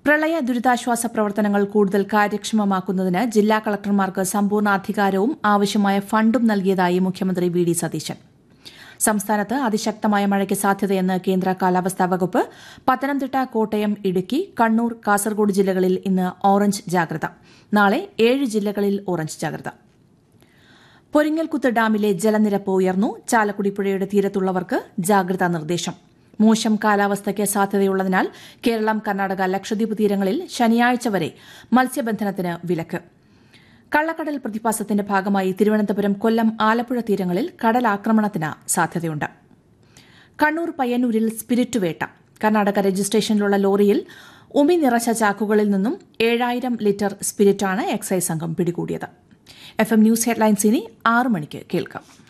പ്രളയ ദുരിതാശ്വാസ പ്രവർത്തനങ്ങൾ കൂടുതൽ കാര്യക്ഷമമാക്കുന്നതിന് ജില്ലാ കളക്ടർമാർക്ക് സമ്പൂർണ്ണ അധികാരവും ആവശ്യമായ ഫണ്ടും നൽകിയതായി മുഖ്യമന്ത്രി വി ഡി സതീശൻ സംസ്ഥാനത്ത് അതിശക്തമായ മഴയ്ക്ക് സാധ്യതയെന്ന് കേന്ദ്ര കാലാവസ്ഥാ വകുപ്പ് പത്തനംതിട്ട കോട്ടയം ഇടുക്കി കണ്ണൂർ കാസർഗോഡ് ജില്ലകളിൽ ഇന്ന് ഓറഞ്ച് ജാഗ്രത നാളെ ഏഴ് ജില്ലകളിൽ ഓറഞ്ച് ജാഗ്രത പൊരിങ്ങൽകുത്ത് ഡാമിലെ ജലനിരപ്പ് ഉയർന്നു ചാലക്കുടി പുഴയുടെ തീരത്തുള്ളവർക്ക് ജാഗ്രതാ നിർദ്ദേശം മോശം കാലാവസ്ഥയ്ക്ക് സാധ്യതയുള്ളതിനാൽ കേരളം കർണാടക ലക്ഷദ്വീപ് തീരങ്ങളിൽ ശനിയാഴ്ച വരെ മത്സ്യബന്ധനത്തിന് വിലക്ക് കള്ളക്കടൽ പ്രതിഭാസത്തിന്റെ ഭാഗമായി തിരുവനന്തപുരം കൊല്ലം ആലപ്പുഴ തീരങ്ങളിൽ കടലാക്രമണത്തിന് സാധ്യതയുണ്ട് കണ്ണൂർ പയ്യന്നൂരിൽ സ്പിരിറ്റ് വേട്ട കർണാടക രജിസ്ട്രേഷനിലുള്ള ലോറിയിൽ ഉമി നിറച്ച ചാക്കുകളിൽ നിന്നും ഏഴായിരം ലിറ്റർ സ്പിരിറ്റാണ് എക്സൈസ് സംഘം പിടികൂടിയത് എഫ് എം ന്യൂസ് ഹെഡ്ലൈൻസ് ഇനി ആറ് മണിക്ക് കേൾക്കാം